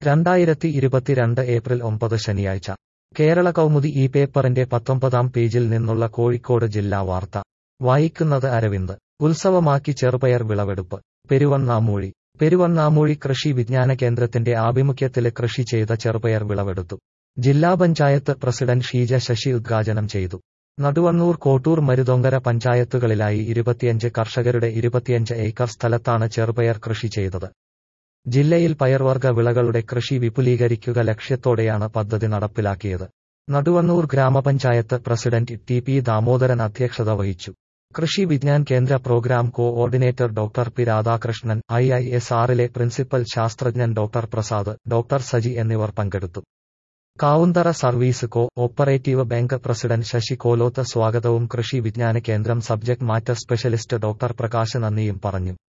രണ്ടായിരത്തി ഇരുപത്തിരണ്ട് ഏപ്രിൽ ഒമ്പത് ശനിയാഴ്ച കേരള കൗമുദി ഈ പേപ്പറിന്റെ പത്തൊമ്പതാം പേജിൽ നിന്നുള്ള കോഴിക്കോട് ജില്ലാ വാർത്ത വായിക്കുന്നത് അരവിന്ദ് ഉത്സവമാക്കി ചെറുപയർ വിളവെടുപ്പ് പെരുവണ്ണാമൂഴി പെരുവണ്ണാമൂഴി കൃഷി വിജ്ഞാന കേന്ദ്രത്തിന്റെ ആഭിമുഖ്യത്തില് കൃഷി ചെയ്ത ചെറുപയർ വിളവെടുത്തു ജില്ലാ പഞ്ചായത്ത് പ്രസിഡന്റ് ഷീജ ശശി ഉദ്ഘാടനം ചെയ്തു നടുവണ്ണൂർ കോട്ടൂർ മരുതൊങ്കര പഞ്ചായത്തുകളിലായി ഇരുപത്തിയഞ്ച് കർഷകരുടെ ഇരുപത്തിയഞ്ച് ഏക്കർ സ്ഥലത്താണ് ചെറുപയർ കൃഷി ചെയ്തത് ജില്ലയിൽ പയർവർഗ വിളകളുടെ കൃഷി വിപുലീകരിക്കുക ലക്ഷ്യത്തോടെയാണ് പദ്ധതി നടപ്പിലാക്കിയത് നടുവണ്ണൂർ ഗ്രാമപഞ്ചായത്ത് പ്രസിഡന്റ് ടി പി ദാമോദരൻ അധ്യക്ഷത വഹിച്ചു Krishi Vigyan Kendra programme coordinator doctor P Radhakrishnan I I S ആറിലെ പ്രിൻസിപ്പൽ ശാസ്ത്രജ്ഞൻ ഡോക്ടർ പ്രസാദ് ഡോക്ടർ സജി എന്നിവർ പങ്കെടുത്തു Kavunthara service cooperative bank president Sasi Koloth സ്വാഗതവും കൃഷി വിജ്ഞാന കേന്ദ്രം subject matter specialist doctor Prakash നന്ദിയും പറഞ്ഞു